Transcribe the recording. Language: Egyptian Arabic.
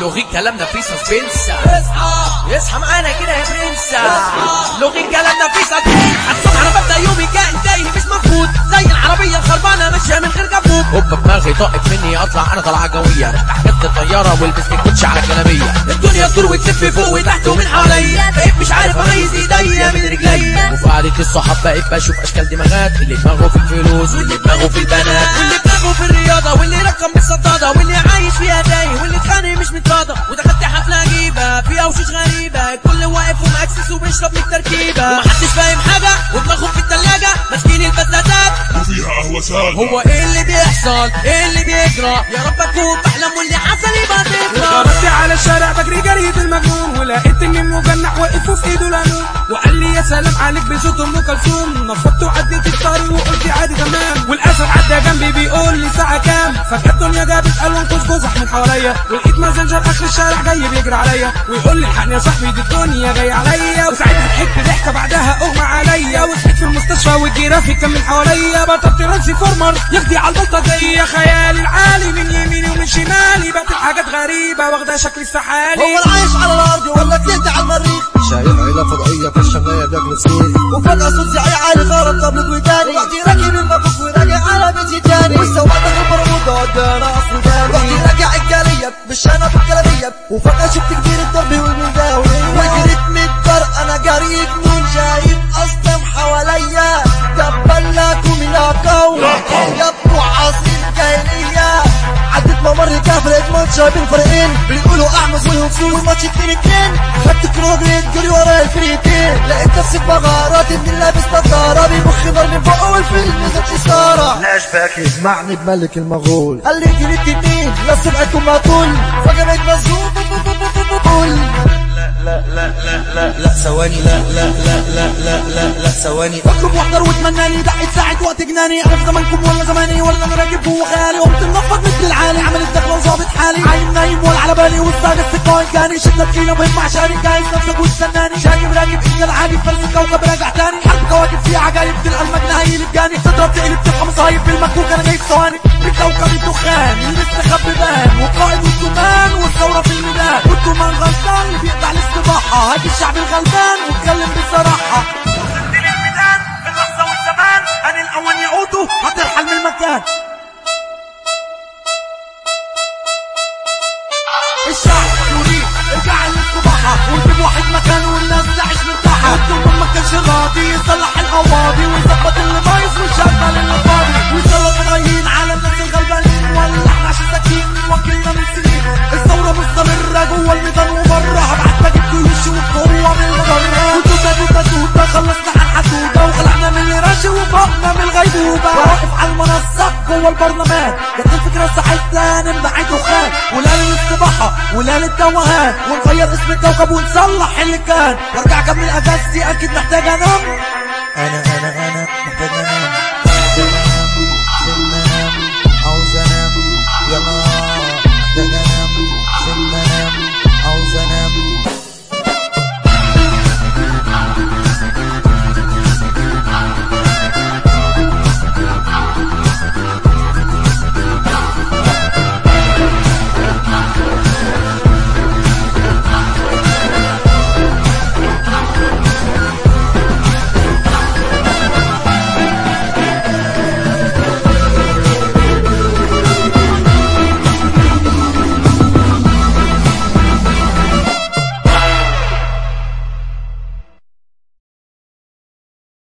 لغي كلامنا في سسبنس اصحى اصحى معانا كده يا برنس اصحى. لغي كلامنا في سسبنس الصبح انا ببدا يومي كائن تايه مش مفقود زي العربيه الخربانه ماشيه من غير كبوت هوب دماغي طاقت مني اطلع انا طلعه جويه رحت حجزت الطياره ولبست كوتش على كلاميه الدنيا تدور وتلف فوق وتحت ومن حواليا بقيت مش عارف اميز ايديا من رجليا وفي قعده الصحاب بقيت بشوف اشكال دماغات اللي دماغه في الفلوس واللي دماغه في البنات واللي دماغه في الرياضه واللي رقم بالصداده واللي عايش فيها تايه واللي اتخانق مش متراضى ودخلت حفله عجيبه فيها وشوش غريبه الكل واقف ومأكسس وبيشرب من التركيبه ومحدش فاهم حاجه ودماغهم في التلاجه ماسكين البساتات وفيها قهوة سادة هو ايه اللي بيحصل ايه اللي بيجرى يا رب اكون بحلم واللي حصل يبقى ذكرى وقفت على الشارع بجري جرية المجنون ولقيت ان المجنح واقف وفي ايده لانون وقال لي يا سلام عليك بصوت ام كلثوم نفضت وعديت الطريق وقلت عادي تمام والاسد عدى جنبي بيقول لي الساعه كام فجاه الدنيا جابت الوان قوس قزح من حواليا ولقيت مازنجر اخر الشارع جاي بيجري عليا ويقول لي الحقني يا صاحبي دي الدنيا جايه عليا وساعتها ضحكت ضحكه بعدها اغمى عليا وصحيت في المستشفى والجرافيك كان من حواليا بطلت ترانسفورمر يخدي على البلطجيه خيالي العالي من يميني ومن شمالي بقت الحاجات غريبه واخده شكل السحالي هو العايش على الارض ولا طلعت على المريخ شايف عيلة فضائية في الشمالية بياكلوا فسيخ وفجأة صوت زعيق عالي خرب طبلة وداني رحت راكب المبوك وراجع على بيتي تاني والسواق داخل برمودا ودانا اصل وداني رحت راجع الجالية بالشنب الكلامية وفجأة شفت كبير الضرب والمداوي وجريت من الدار انا جري جنون شايف اصنام حواليا تبلكوا من القوم يا بتوع عصر الجاهلية عدت ممر كافر ماتش بين فريقين بيقولوا احمد والهجوم والماتش اتنين اتنين خدت كروجريت جري ورا الفريقين لقيت نفسي بغارات ابني لابس نظارة بيبخ نار من فوق والفيلم نزل إثارة فلاش باك يجمعني بملك المغول قال لي دي الاتنين لا سمعتكم ما طول فجأة بقيت مزوم لا لا لا لا لا ثواني لا لا لا لا لا لا لا ثواني بكرب واحضر واتمناني دعيت ساعة وقت جناني انا في زمانكم ولا زماني ولا انا راكب جوه خيالي قمت منفض مثل العالي عملت دخله وظابط حالي عايم نايم ولا على بالي والساق السكاين كاني شدة تقيلة مهم عشاني جايز نفسك واستناني شاكب راكب ان العاجب فلس الكوكب راجع تاني حرب كواكب فيها عجايب تلقى المجنة هي اللي بجاني تضرب تقلب تبقى مصايب بالمكوك انا جاي في ثواني بكوكب الدخان اللي مستخبي بان والقائد والتمان والثورة في الميدان والتمان غلطان اللي بيقطع الاستباحة هادي الشعب الغلبان واتكلم بصراحة وصلت للميدان اللحظة والزمان أنا الأول يعودوا هترحل من المكان الشعب يريد ارجع للصباحة ونجيب واحد مكانه والناس تعيش مرتاحة والدم ما كانش راضي يصلح القواضي ويظبط اللي بايظ ويشغل اللي فاضي ويسلط الرايين على الناس الغلبانين ولعنا عشان ساكين وكلنا من سنين الثورة مستمرة جوه الميدان وبره هبعت بجيب جيوش وقوة من المجرة وتوتة توتة توتة خلصنا على الحدودة وخلعنا من الرش وفوقنا من الغيبوبة واقف على المنصة جوه البرلمان جت الفكرة ساعتها نمنع دخان ولا للاستباحة ولا للتوهان ونغير اسم الكوكب ونصلح اللي كان وارجع اكمل اجازتي اكيد محتاج انام أنا أنا أنا محتاج أنام